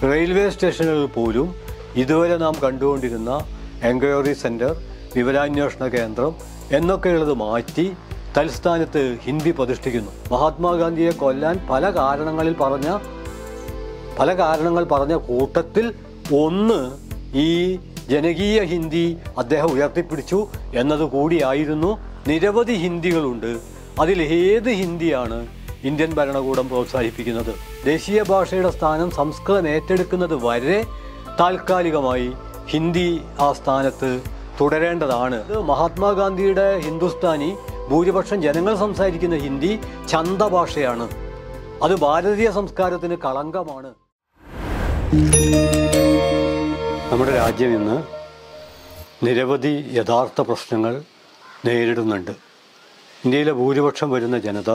railway സ്റ്റേഷനുകളിൽ പോലും ഇതുവരെ നാം കണ്ടുകൊണ്ടിരുന്ന എൻക്വയറി സെൻറ്റർ വിവരാന്വേഷണ കേന്ദ്രം എന്നൊക്കെയുള്ളത് മാറ്റി തൽസ്ഥാനത്ത് ഹിന്ദി പ്രതിഷ്ഠിക്കുന്നു മഹാത്മാഗാന്ധിയെ കൊല്ലാൻ പല കാരണങ്ങളിൽ പറഞ്ഞ പല കാരണങ്ങൾ പറഞ്ഞ കൂട്ടത്തിൽ ഒന്ന് ഈ ജനകീയ ഹിന്ദി അദ്ദേഹം ഉയർത്തിപ്പിടിച്ചു എന്നത് കൂടിയായിരുന്നു നിരവധി ഹിന്ദികളുണ്ട് അതിൽ ഏത് ഹിന്ദിയാണ് ഇന്ത്യൻ ഭരണകൂടം പ്രോത്സാഹിപ്പിക്കുന്നത് ദേശീയ ഭാഷയുടെ സ്ഥാനം സംസ്കൃതം ഏറ്റെടുക്കുന്നത് വരെ താൽക്കാലികമായി ഹിന്ദി ആ സ്ഥാനത്ത് തുടരേണ്ടതാണ് ഇത് മഹാത്മാഗാന്ധിയുടെ ഹിന്ദുസ്ഥാനി ഭൂരിപക്ഷം ജനങ്ങൾ സംസാരിക്കുന്ന ഹിന്ദി ചന്ത ഭാഷയാണ് അത് ഭാരതീയ സംസ്കാരത്തിന് കളങ്കമാണ് നമ്മുടെ രാജ്യം ഇന്ന് നിരവധി യഥാർത്ഥ പ്രശ്നങ്ങൾ നേരിടുന്നുണ്ട് ഇന്ത്യയിലെ ഭൂരിപക്ഷം വരുന്ന ജനത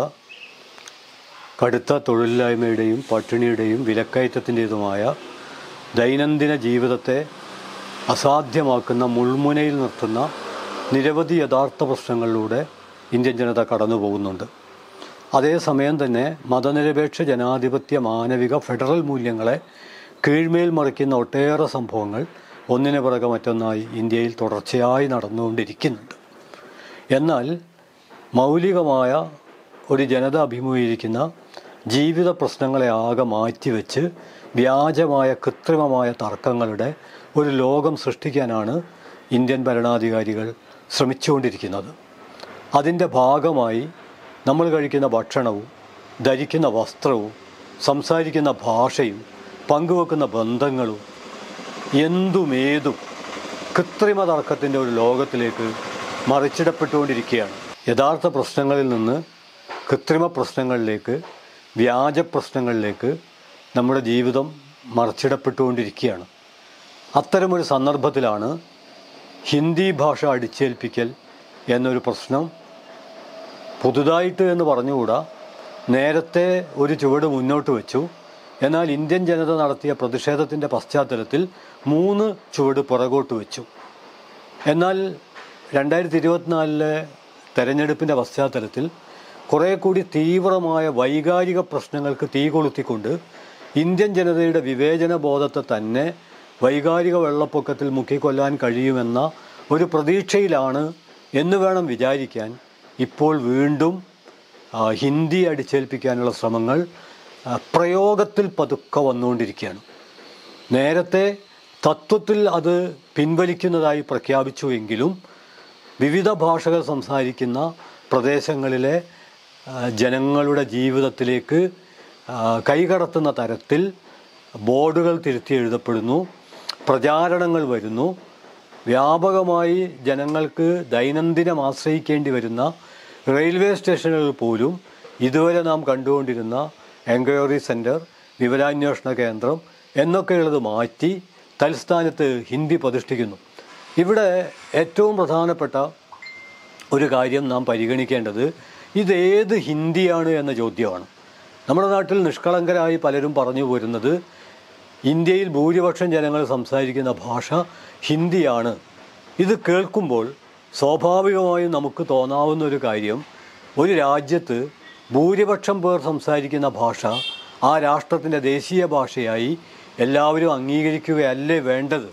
കടുത്ത തൊഴിലില്ലായ്മയുടെയും പട്ടിണിയുടെയും വിലക്കയറ്റത്തിൻ്റെതുമായ ദൈനംദിന ജീവിതത്തെ അസാധ്യമാക്കുന്ന മുൾമുനയിൽ നിർത്തുന്ന നിരവധി യഥാർത്ഥ പ്രശ്നങ്ങളിലൂടെ ഇന്ത്യൻ ജനത കടന്നു പോകുന്നുണ്ട് അതേസമയം തന്നെ മതനിരപേക്ഷ ജനാധിപത്യ മാനവിക ഫെഡറൽ മൂല്യങ്ങളെ കീഴ്മേൽ മറിക്കുന്ന ഒട്ടേറെ സംഭവങ്ങൾ ഒന്നിനു പുറകെ മറ്റൊന്നായി ഇന്ത്യയിൽ തുടർച്ചയായി നടന്നുകൊണ്ടിരിക്കുന്നുണ്ട് എന്നാൽ മൗലികമായ ഒരു ജനത അഭിമുഖീകരിക്കുന്ന ജീവിത പ്രശ്നങ്ങളെ ആകെ മാറ്റിവെച്ച് വ്യാജമായ കൃത്രിമമായ തർക്കങ്ങളുടെ ഒരു ലോകം സൃഷ്ടിക്കാനാണ് ഇന്ത്യൻ ഭരണാധികാരികൾ ശ്രമിച്ചുകൊണ്ടിരിക്കുന്നത് അതിൻ്റെ ഭാഗമായി നമ്മൾ കഴിക്കുന്ന ഭക്ഷണവും ധരിക്കുന്ന വസ്ത്രവും സംസാരിക്കുന്ന ഭാഷയും പങ്കുവെക്കുന്ന ബന്ധങ്ങളും എന്തുമേതും കൃത്രിമ തർക്കത്തിൻ്റെ ഒരു ലോകത്തിലേക്ക് മറിച്ചിടപ്പെട്ടുകൊണ്ടിരിക്കുകയാണ് യഥാർത്ഥ പ്രശ്നങ്ങളിൽ നിന്ന് കൃത്രിമ പ്രശ്നങ്ങളിലേക്ക് വ്യാജ പ്രശ്നങ്ങളിലേക്ക് നമ്മുടെ ജീവിതം മറിച്ചിടപ്പെട്ടുകൊണ്ടിരിക്കുകയാണ് അത്തരമൊരു സന്ദർഭത്തിലാണ് ഹിന്ദി ഭാഷ അടിച്ചേൽപ്പിക്കൽ എന്നൊരു പ്രശ്നം പുതുതായിട്ട് എന്ന് പറഞ്ഞുകൂടാ നേരത്തെ ഒരു ചുവട് മുന്നോട്ട് വെച്ചു എന്നാൽ ഇന്ത്യൻ ജനത നടത്തിയ പ്രതിഷേധത്തിൻ്റെ പശ്ചാത്തലത്തിൽ മൂന്ന് ചുവട് പുറകോട്ട് വെച്ചു എന്നാൽ രണ്ടായിരത്തി ഇരുപത്തിനാലിലെ തെരഞ്ഞെടുപ്പിൻ്റെ പശ്ചാത്തലത്തിൽ കുറേ കൂടി തീവ്രമായ വൈകാരിക പ്രശ്നങ്ങൾക്ക് തീ കൊളുത്തിക്കൊണ്ട് ഇന്ത്യൻ ജനതയുടെ വിവേചന ബോധത്തെ തന്നെ വൈകാരിക വെള്ളപ്പൊക്കത്തിൽ മുക്കിക്കൊല്ലാൻ കഴിയുമെന്ന ഒരു പ്രതീക്ഷയിലാണ് എന്ന് വേണം വിചാരിക്കാൻ ഇപ്പോൾ വീണ്ടും ആ, ഹിന്ദി അടിച്ചേൽപ്പിക്കാനുള്ള ശ്രമങ്ങൾ ആ, പ്രയോഗത്തിൽ പതുക്കെ വന്നുകൊണ്ടിരിക്കുകയാണ് നേരത്തെ തത്വത്തിൽ അത് പിൻവലിക്കുന്നതായി പ്രഖ്യാപിച്ചുവെങ്കിലും വിവിധ ഭാഷകൾ സംസാരിക്കുന്ന പ്രദേശങ്ങളിലെ ആ, ജനങ്ങളുടെ ജീവിതത്തിലേക്ക് ആ, കൈകടത്തുന്ന തരത്തിൽ ബോർഡുകൾ തിരുത്തി എഴുതപ്പെടുന്നു പ്രചാരണങ്ങൾ വരുന്നു വ്യാപകമായി ജനങ്ങൾക്ക് ദൈനംദിനം ആശ്രയിക്കേണ്ടി വരുന്ന റെയിൽവേ സ്റ്റേഷനുകളിൽ പോലും ഇതുവരെ നാം കണ്ടുകൊണ്ടിരുന്ന എൻക്വയറി സെൻറ്റർ വിവരാന്വേഷണ കേന്ദ്രം എന്നൊക്കെയുള്ളത് മാറ്റി തൽസ്ഥാനത്ത് ഹിന്ദി പ്രതിഷ്ഠിക്കുന്നു ഇവിടെ ഏറ്റവും പ്രധാനപ്പെട്ട ഒരു കാര്യം നാം പരിഗണിക്കേണ്ടത് ഇതേത് ഹിന്ദിയാണ് എന്ന ചോദ്യമാണ് നമ്മുടെ നാട്ടിൽ നിഷ്കളങ്കരായി പലരും പറഞ്ഞു പോരുന്നത് ഇന്ത്യയിൽ ഭൂരിപക്ഷം ജനങ്ങൾ സംസാരിക്കുന്ന ഭാഷ ഹിന്ദിയാണ് ഇത് കേൾക്കുമ്പോൾ സ്വാഭാവികമായും നമുക്ക് തോന്നാവുന്ന ഒരു കാര്യം ഒരു രാജ്യത്ത് ഭൂരിപക്ഷം പേർ സംസാരിക്കുന്ന ഭാഷ ആ രാഷ്ട്രത്തിൻ്റെ ദേശീയ ഭാഷയായി എല്ലാവരും അംഗീകരിക്കുകയല്ലേ വേണ്ടത്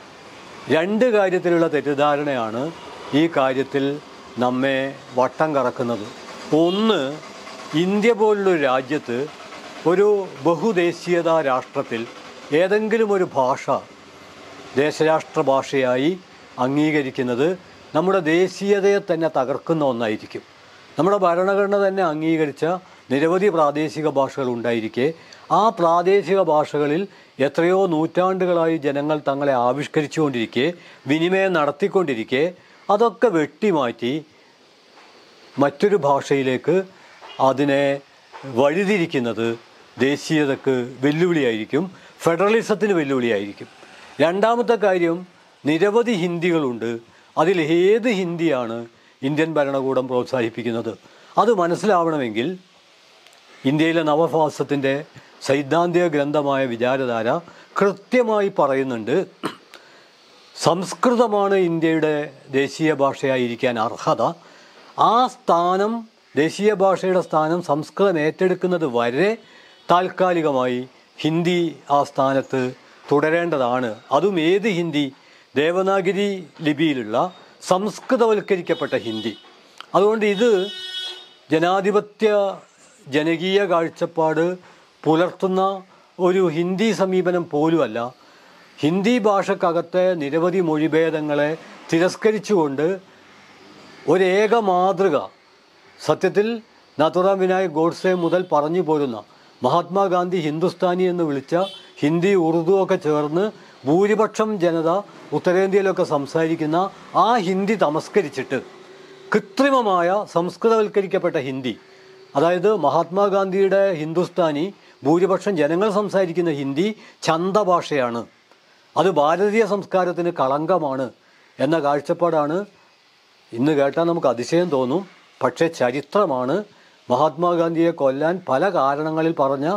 രണ്ട് കാര്യത്തിലുള്ള തെറ്റിദ്ധാരണയാണ് ഈ കാര്യത്തിൽ നമ്മെ വട്ടം കറക്കുന്നത് ഒന്ന് ഇന്ത്യ പോലുള്ളൊരു രാജ്യത്ത് ഒരു ബഹുദേശീയത രാഷ്ട്രത്തിൽ ഏതെങ്കിലും ഒരു ഭാഷ ദേശരാഷ്ട്ര ഭാഷയായി അംഗീകരിക്കുന്നത് നമ്മുടെ ദേശീയതയെ തന്നെ തകർക്കുന്ന ഒന്നായിരിക്കും നമ്മുടെ ഭരണഘടന തന്നെ അംഗീകരിച്ച നിരവധി പ്രാദേശിക ഭാഷകൾ ഉണ്ടായിരിക്കെ ആ പ്രാദേശിക ഭാഷകളിൽ എത്രയോ നൂറ്റാണ്ടുകളായി ജനങ്ങൾ തങ്ങളെ ആവിഷ്കരിച്ചുകൊണ്ടിരിക്കെ വിനിമയം നടത്തിക്കൊണ്ടിരിക്കെ അതൊക്കെ വെട്ടിമാറ്റി മറ്റൊരു ഭാഷയിലേക്ക് അതിനെ വഴിതിരിക്കുന്നത് ദേശീയതക്ക് വെല്ലുവിളിയായിരിക്കും ഫെഡറലിസത്തിന് വെല്ലുവിളിയായിരിക്കും രണ്ടാമത്തെ കാര്യം നിരവധി ഹിന്ദികളുണ്ട് അതിൽ ഏത് ഹിന്ദിയാണ് ഇന്ത്യൻ ഭരണകൂടം പ്രോത്സാഹിപ്പിക്കുന്നത് അത് മനസ്സിലാവണമെങ്കിൽ ഇന്ത്യയിലെ നവഭാസത്തിൻ്റെ സൈദ്ധാന്തിക ഗ്രന്ഥമായ വിചാരധാര കൃത്യമായി പറയുന്നുണ്ട് സംസ്കൃതമാണ് ഇന്ത്യയുടെ ദേശീയ ഭാഷയായിരിക്കാൻ അർഹത ആ സ്ഥാനം ദേശീയ ഭാഷയുടെ സ്ഥാനം സംസ്കൃതം ഏറ്റെടുക്കുന്നത് വരെ താൽക്കാലികമായി ഹിന്ദി ആ സ്ഥാനത്ത് തുടരേണ്ടതാണ് അതും ഏത് ഹിന്ദി ദേവനാഗിരി ലിപിയിലുള്ള സംസ്കൃതവൽക്കരിക്കപ്പെട്ട ഹിന്ദി അതുകൊണ്ട് ഇത് ജനാധിപത്യ ജനകീയ കാഴ്ചപ്പാട് പുലർത്തുന്ന ഒരു ഹിന്ദി സമീപനം പോലുമല്ല ഹിന്ദി ഭാഷക്കകത്തെ നിരവധി മൊഴിഭേദങ്ങളെ തിരസ്കരിച്ചുകൊണ്ട് ഒരേക മാതൃക സത്യത്തിൽ നാഥുറാം വിനായക് ഗോഡ്സെ മുതൽ പറഞ്ഞു പോരുന്ന മഹാത്മാഗാന്ധി ഹിന്ദുസ്ഥാനി എന്ന് വിളിച്ച ഹിന്ദി ഉറുദു ഒക്കെ ചേർന്ന് ഭൂരിപക്ഷം ജനത ഉത്തരേന്ത്യയിലൊക്കെ സംസാരിക്കുന്ന ആ ഹിന്ദി തമസ്കരിച്ചിട്ട് കൃത്രിമമായ സംസ്കൃതവൽക്കരിക്കപ്പെട്ട ഹിന്ദി അതായത് മഹാത്മാഗാന്ധിയുടെ ഹിന്ദുസ്ഥാനി ഭൂരിപക്ഷം ജനങ്ങൾ സംസാരിക്കുന്ന ഹിന്ദി ചന്ത ഭാഷയാണ് അത് ഭാരതീയ സംസ്കാരത്തിന് കളങ്കമാണ് എന്ന കാഴ്ചപ്പാടാണ് ഇന്ന് കേട്ടാൽ നമുക്ക് അതിശയം തോന്നും പക്ഷേ ചരിത്രമാണ് മഹാത്മാഗാന്ധിയെ കൊല്ലാൻ പല കാരണങ്ങളിൽ പറഞ്ഞ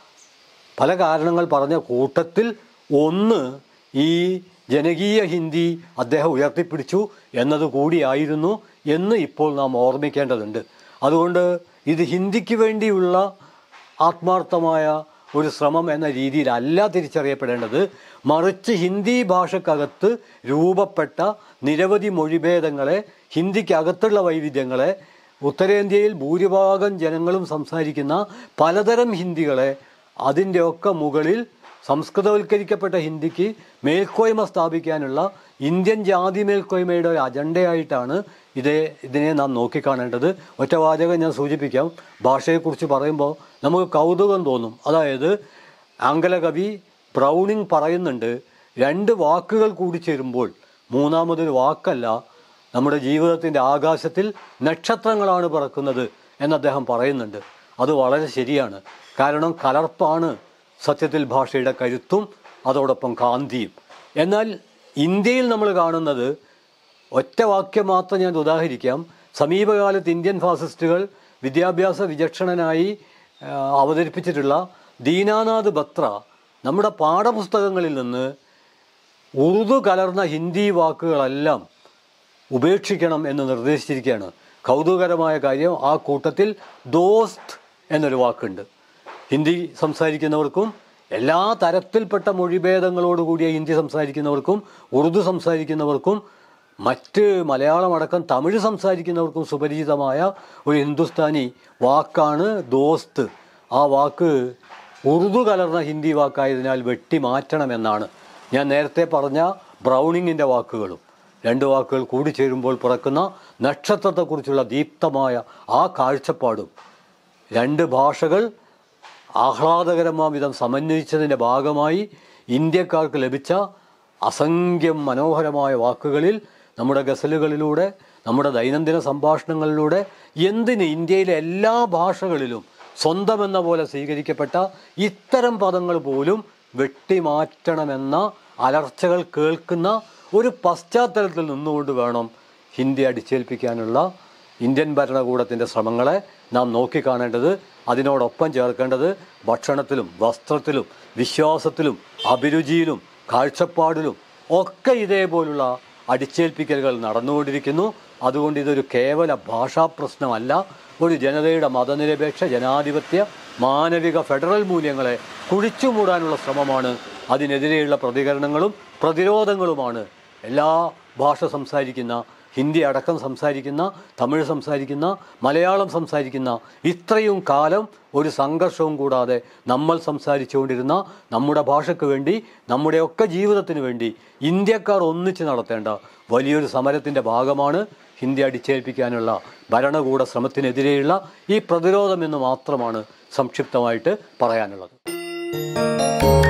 പല കാരണങ്ങൾ പറഞ്ഞ കൂട്ടത്തിൽ ഒന്ന് ഈ ജനകീയ ഹിന്ദി അദ്ദേഹം ഉയർത്തിപ്പിടിച്ചു എന്നത് കൂടിയായിരുന്നു എന്ന് ഇപ്പോൾ നാം ഓർമ്മിക്കേണ്ടതുണ്ട് അതുകൊണ്ട് ഇത് ഹിന്ദിക്ക് വേണ്ടിയുള്ള ആത്മാർത്ഥമായ ഒരു ശ്രമം എന്ന രീതിയിലല്ല തിരിച്ചറിയപ്പെടേണ്ടത് മറിച്ച് ഹിന്ദി ഭാഷക്കകത്ത് രൂപപ്പെട്ട നിരവധി മൊഴിഭേദങ്ങളെ ഹിന്ദിക്കകത്തുള്ള വൈവിധ്യങ്ങളെ ഉത്തരേന്ത്യയിൽ ഭൂരിഭാഗം ജനങ്ങളും സംസാരിക്കുന്ന പലതരം ഹിന്ദികളെ അതിൻ്റെയൊക്കെ മുകളിൽ സംസ്കൃതവൽക്കരിക്കപ്പെട്ട ഹിന്ദിക്ക് മേൽക്കോയ്മ സ്ഥാപിക്കാനുള്ള ഇന്ത്യൻ ജാതി മേൽക്കോയ്മയുടെ ഒരു അജണ്ടയായിട്ടാണ് ഇതേ ഇതിനെ നാം നോക്കിക്കാണേണ്ടത് ഒറ്റ വാചകം ഞാൻ സൂചിപ്പിക്കാം ഭാഷയെക്കുറിച്ച് പറയുമ്പോൾ നമുക്ക് കൗതുകം തോന്നും അതായത് ആംഗല കവി ബ്രൗണിങ് പറയുന്നുണ്ട് രണ്ട് വാക്കുകൾ കൂടി ചേരുമ്പോൾ മൂന്നാമതൊരു വാക്കല്ല നമ്മുടെ ജീവിതത്തിൻ്റെ ആകാശത്തിൽ നക്ഷത്രങ്ങളാണ് പറക്കുന്നത് എന്ന് അദ്ദേഹം പറയുന്നുണ്ട് അത് വളരെ ശരിയാണ് കാരണം കലർപ്പാണ് സത്യത്തിൽ ഭാഷയുടെ കരുത്തും അതോടൊപ്പം കാന്തിയും എന്നാൽ ഇന്ത്യയിൽ നമ്മൾ കാണുന്നത് ഒറ്റ വാക്യം മാത്രം ഞാൻ ഉദാഹരിക്കാം സമീപകാലത്ത് ഇന്ത്യൻ ഫാസിസ്റ്റുകൾ വിദ്യാഭ്യാസ വിചക്ഷണനായി ആ, അവതരിപ്പിച്ചിട്ടുള്ള ദീനാനാഥ് ബത്ര നമ്മുടെ പാഠപുസ്തകങ്ങളിൽ നിന്ന് ഉറുദു കലർന്ന ഹിന്ദി വാക്കുകളെല്ലാം ഉപേക്ഷിക്കണം എന്ന് നിർദ്ദേശിച്ചിരിക്കുകയാണ് കൗതുകരമായ കാര്യം ആ കൂട്ടത്തിൽ ദോസ്ത് എന്നൊരു വാക്കുണ്ട് ഹിന്ദി സംസാരിക്കുന്നവർക്കും എല്ലാ തരത്തിൽപ്പെട്ട മൊഴിഭേദങ്ങളോടുകൂടിയ ഹിന്ദി സംസാരിക്കുന്നവർക്കും ഉറുദു സംസാരിക്കുന്നവർക്കും മറ്റ് മലയാളം അടക്കം തമിഴ് സംസാരിക്കുന്നവർക്കും സുപരിചിതമായ ഒരു ഹിന്ദുസ്ഥാനി വാക്കാണ് ദോസ്ത് ആ വാക്ക് ഉറുദു കലർന്ന ഹിന്ദി വാക്കായതിനാൽ വെട്ടി മാറ്റണമെന്നാണ് ഞാൻ നേരത്തെ പറഞ്ഞ ബ്രൗണിങ്ങിൻ്റെ വാക്കുകളും രണ്ട് വാക്കുകൾ കൂടിച്ചേരുമ്പോൾ പിറക്കുന്ന നക്ഷത്രത്തെക്കുറിച്ചുള്ള ദീപ്തമായ ആ കാഴ്ചപ്പാടും രണ്ട് ഭാഷകൾ ആഹ്ലാദകരമാം വിധം സമന്വയിച്ചതിൻ്റെ ഭാഗമായി ഇന്ത്യക്കാർക്ക് ലഭിച്ച അസംഖ്യം മനോഹരമായ വാക്കുകളിൽ നമ്മുടെ ഗസലുകളിലൂടെ നമ്മുടെ ദൈനംദിന സംഭാഷണങ്ങളിലൂടെ എന്തിന് ഇന്ത്യയിലെ എല്ലാ ഭാഷകളിലും സ്വന്തമെന്ന പോലെ സ്വീകരിക്കപ്പെട്ട ഇത്തരം പദങ്ങൾ പോലും വെട്ടിമാറ്റണമെന്ന അലർച്ചകൾ കേൾക്കുന്ന ഒരു പശ്ചാത്തലത്തിൽ നിന്നുകൊണ്ട് വേണം ഹിന്ദി അടിച്ചേൽപ്പിക്കാനുള്ള ഇന്ത്യൻ ഭരണകൂടത്തിൻ്റെ ശ്രമങ്ങളെ നാം നോക്കിക്കാണേണ്ടത് അതിനോടൊപ്പം ചേർക്കേണ്ടത് ഭക്ഷണത്തിലും വസ്ത്രത്തിലും വിശ്വാസത്തിലും അഭിരുചിയിലും കാഴ്ചപ്പാടിലും ഒക്കെ ഇതേപോലുള്ള അടിച്ചേൽപ്പിക്കലുകൾ നടന്നുകൊണ്ടിരിക്കുന്നു അതുകൊണ്ട് ഇതൊരു കേവല ഭാഷാ പ്രശ്നമല്ല ഒരു ജനതയുടെ മതനിരപേക്ഷ ജനാധിപത്യ മാനവിക ഫെഡറൽ മൂല്യങ്ങളെ കുഴിച്ചു മൂടാനുള്ള ശ്രമമാണ് അതിനെതിരെയുള്ള പ്രതികരണങ്ങളും പ്രതിരോധങ്ങളുമാണ് എല്ലാ ഭാഷ സംസാരിക്കുന്ന ഹിന്ദി അടക്കം സംസാരിക്കുന്ന തമിഴ് സംസാരിക്കുന്ന മലയാളം സംസാരിക്കുന്ന ഇത്രയും കാലം ഒരു സംഘർഷവും കൂടാതെ നമ്മൾ സംസാരിച്ചുകൊണ്ടിരുന്ന നമ്മുടെ ഭാഷയ്ക്ക് വേണ്ടി നമ്മുടെയൊക്കെ ജീവിതത്തിന് വേണ്ടി ഇന്ത്യക്കാർ ഒന്നിച്ച് നടത്തേണ്ട വലിയൊരു സമരത്തിൻ്റെ ഭാഗമാണ് ഹിന്ദി അടിച്ചേൽപ്പിക്കാനുള്ള ഭരണകൂട ശ്രമത്തിനെതിരെയുള്ള ഈ പ്രതിരോധം എന്ന് മാത്രമാണ് സംക്ഷിപ്തമായിട്ട് പറയാനുള്ളത്